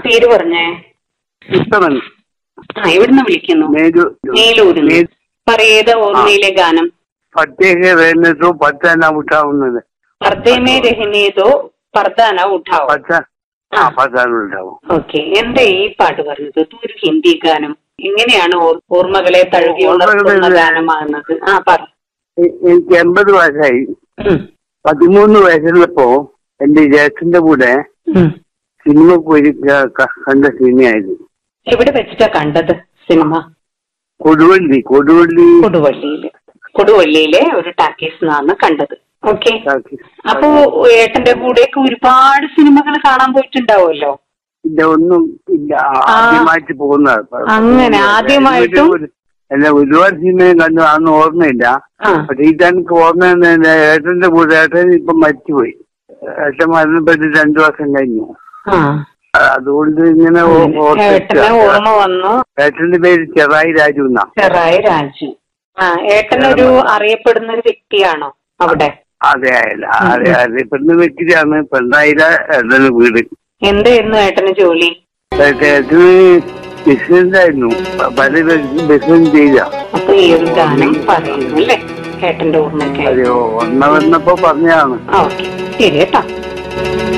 പേര് പറഞ്ഞേ ഉത്തമൻ ആ എവിടുന്ന് വിളിക്കുന്നു മേലു മേലൂരിൽ പറയേത ഓർമ്മയിലെ ഗാനം പത്തേക്ക് വേനത്തോ പത്താന ഉണ്ടാവുന്നത് പർദ്ദേമേ രഹനേതോ പർദാന ഉഠാവോ പത്ത ആ പത്താൻ ഉണ്ടാവും ഓക്കെ എന്താ ഈ പാട്ട് പറഞ്ഞത് ഇതൊരു ഹിന്ദി ഗാനം എങ്ങനെയാണ് ഓർ- ഓർമ്മകളെ തഴുകി ഉണർത്തുന്ന ഓർമ്മകളെ- ഗാനമാകുന്നത് ആ പറ എ- എനിക്ക് എൺപത് വയസ്സായി ഉം, പതിമൂന്ന് വയസ്സുള്ളപ്പോ എന്റെ ജ്യേഷ്ഠന്റെ കൂടെ ഉം. സിനിമ പോയി ക- ക- കണ്ട സിനിമയായിരുന്നു എവിടെ വെച്ചിട്ടാ കണ്ടത് സിനിമ കൊടുവള്ളി കൊടുവള്ളി കൊടുവള്ളിയില് കൊടുവള്ളിയിലെ ഒരു ടാക്കീസ് നിന്നാണ് കണ്ടത് ഓക്കെ അപ്പോ ഏട്ടന്റെ കൂടെയൊക്കെ ഒരുപാട് സിനിമകൾ കാണാൻ പോയിട്ടുണ്ടാവുമല്ലോ ഇല്ല ഒന്നും ഇല്ല ആ- ആ. ആദ്യമായിട്ട് പോകുന്നത് അങ്ങനെ, ആദ്യമായിട്ടും? അല്ല ഒരുപാട് സിനിമയും കണ്ടു അന്ന് ഓർമ്മയില്ല ആ പക്ഷെ ഇതെനിക്ക് ഓർമ്മ ഏട്ടന്റെ കൂടെ ഏട്ടൻ ഇപ്പൊ മരിച്ചുപോയി ഏട്ടൻ മരണപ്പെട്ട് രണ്ടു വർഷം കഴിഞ്ഞു ആ അ- അതുകൊണ്ട് ഇങ്ങനെ ഓ- ഏട്ടനെ ഓർത്തിട്ട് ഓർമ്മ വന്നു ഏട്ടന്റെ പേര് ചെറായി രാജു എന്നാ ചെറായി രാജു ആ ഏട്ടനൊരു അറിയപ്പെടുന്ന ഒരു വ്യക്തിയാണോ അവിടെ അതെ അല്ല അതെ അറിയപ്പെടുന്ന വ്യക്തിയാണ് പെണ്ണായിര ഏട്ടന്റെ വീട് എന്തായിരുന്നു ഏട്ടന് ജോലി ഏട്ടന് ബിസിനസ് ആയിരുന്നു പല ബിസിനസ് ചെയ്ത അപ്പൊ ഈ ഒരു ഗാനം പറയുന്നു അല്ലേ ഏട്ടന്റെ ഓർമ്മയ്ക്കായി അതെയോ ഓർമ്മ വന്നപ്പോ പറഞ്ഞതാണ് ആ ഓക്കെ ശരി കേട്ടോ